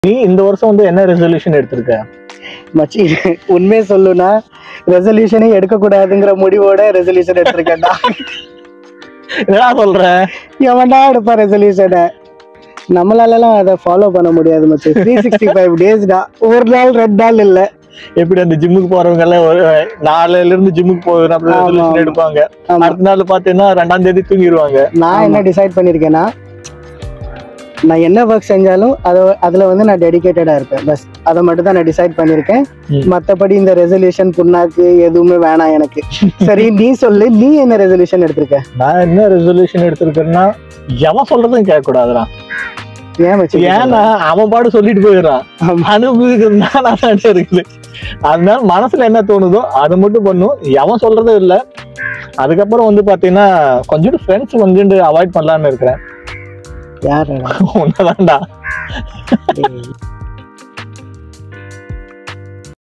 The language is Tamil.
நீ இந்த வருஷம் வந்து என்ன ரெசல்யூஷன் எடுத்திருக்க மச்சி உண்மையை சொல்லுனா ரெசல்யூஷனே எடுக்க கூடாதுங்கிற முடிவோட ரெசல்யூஷன் எடுத்திருக்கேன்டா என்னடா சொல்ற எவன்டா எடுப்பா ரெசல்யூஷனை நம்மளாலலாம் அதை ஃபாலோ பண்ண முடியாது மச்சி த்ரீ சிக்ஸ்டி ஃபைவ் டேஸ்டா ஒரு நாள் ரெண்டு நாள் இல்ல எப்படி அந்த ஜிம்முக்கு போறவங்க எல்லாம் ஒரு நாளைல இருந்து ஜிம்முக்கு போகணும் அப்படி ஆமா, ரெசல்யூஷன் ஆமா. எடுப்பாங்க ஆமா. அடுத்த நாள் பாத்தீங்கன்னா ரெண்டாம் தேதி தூங்கிடுவாங்க நான் என்ன டிசைட் பண்ணிருக்கேன்னா நான் என்ன ஒர்க் செஞ்சாலும் அதை அதுல வந்து நான் டெடிகேட்டடா இருப்பேன் பஸ் அதை மட்டும் தான் நான் டிசைட் பண்ணிருக்கேன் ம். மத்தபடி இந்த ரெசல்யூஷன் புண்ணாக்கு எதுவுமே வேணாம் எனக்கு சரி நீ சொல்லு நீ என்ன ரெசல்யூஷன் எடுத்திருக்க நான் என்ன ரெசல்யூஷன் எடுத்திருக்கேன்னா எவன் சொல்றதும் கேட்க கூடாதுடா ஏன் வச்சு ஏன்னா அவன் பாடு சொல்லிட்டு போயிடுறான் ஆமா. அனுபவிக்கிறது தான் நான் இருக்குது அதனால மனசுல என்ன தோணுதோ அதை மட்டும் பண்ணும் எவன் சொல்றதும் இல்ல அதுக்கப்புறம் வந்து பாத்தீங்கன்னா கொஞ்சம் ஃப்ரெண்ட்ஸ் கொஞ்சம் அவாய்ட் பண்ணலாம்னு இருக்கிறேன் யாரடா உன்னதான்டா டேய்.